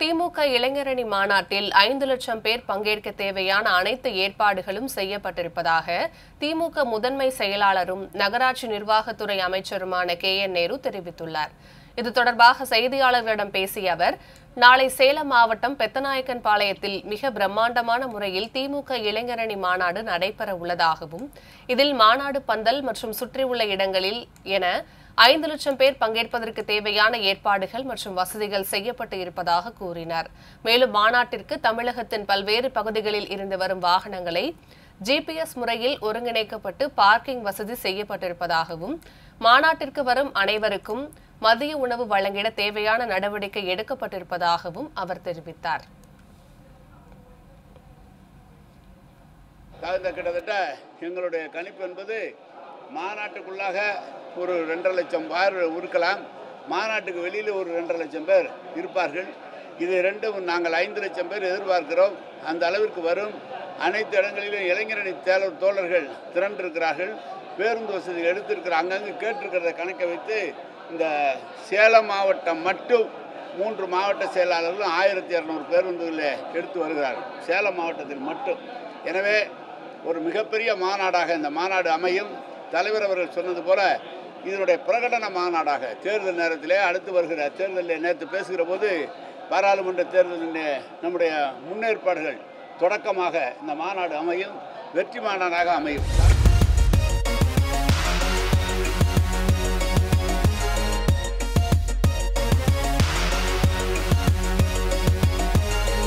திமுக இளைஞரணி மாநாட்டில் ஐந்து லட்சம் பேர் பங்கேற்க தேவையான அனைத்து ஏற்பாடுகளும் செய்யப்பட்டிருப்பதாக திமுக முதன்மை செயலாளரும் நகராட்சி நிர்வாகத்துறை அமைச்சருமான கே என் நேரு தெரிவித்துள்ளார் இது தொடர்பாக செய்தியாளர்களிடம் பேசிய அவர் நாளை சேலம் மாவட்டம் பெத்தநாயக்கன் பாளையத்தில் மிக பிரம்மாண்டமான முறையில் திமுக இளைஞரணி மாநாடு நடைபெற உள்ளதாகவும் இதில் மாநாடு பந்தல் மற்றும் சுற்றியுள்ள இடங்களில் என ஐந்து லட்சம் பேர் பங்கேற்பதற்கு தேவையான ஏற்பாடுகள் மற்றும் வசதிகள் செய்யப்பட்டு இருப்பதாக கூறினார் மேலும் மாநாட்டிற்கு தமிழகத்தின் பல்வேறு பகுதிகளில் இருந்து வரும் வாகனங்களை ஜிபிஎஸ் முறையில் ஒருங்கிணைக்கப்பட்டு பார்க்கிங் வசதி செய்யப்பட்டிருப்பதாகவும் மாநாட்டிற்கு வரும் அனைவருக்கும் மதிய உணவு வழங்கிட தேவையான நடவடிக்கை எடுக்கப்பட்டிருப்பதாகவும் அவர் தெரிவித்தார் தகுந்த கிட்டத்தட்ட எங்களுடைய கணிப்பு என்பது மாநாட்டுக்குள்ளாக ஒரு ரெண்டரை லட்சம் பேர் இருக்கலாம் மாநாட்டுக்கு வெளியில் ஒரு ரெண்டரை லட்சம் பேர் இருப்பார்கள் இது ரெண்டும் நாங்கள் ஐந்து லட்சம் பேர் எதிர்பார்க்கிறோம் அந்த அளவிற்கு வரும் அனைத்து இடங்களிலும் இளைஞரணி தேல தோழர்கள் திரண்டிருக்கிறார்கள் பேருந்து வசதி எடுத்திருக்கிற அங்கங்கே கேட்டிருக்கிறத கணக்கை வைத்து இந்த சேலம் மாவட்டம் மட்டும் மூன்று மாவட்ட செயலாளர்களும் ஆயிரத்தி இரநூறு பேருந்துகளை எடுத்து வருகிறார்கள் சேலம் மாவட்டத்தில் மட்டும் எனவே ஒரு மிகப்பெரிய மாநாடாக இந்த மாநாடு அமையும் தலைவர் அவர்கள் சொன்னது போல இதனுடைய பிரகடன மாநாடாக தேர்தல் நேரத்திலே அடுத்து வருகிற தேர்தலில் நேற்று பேசுகிற போது பாராளுமன்ற தேர்தலின் நம்முடைய முன்னேற்பாடுகள் தொடக்கமாக இந்த மாநாடு அமையும் வெற்றி மாநாடாக அமையும்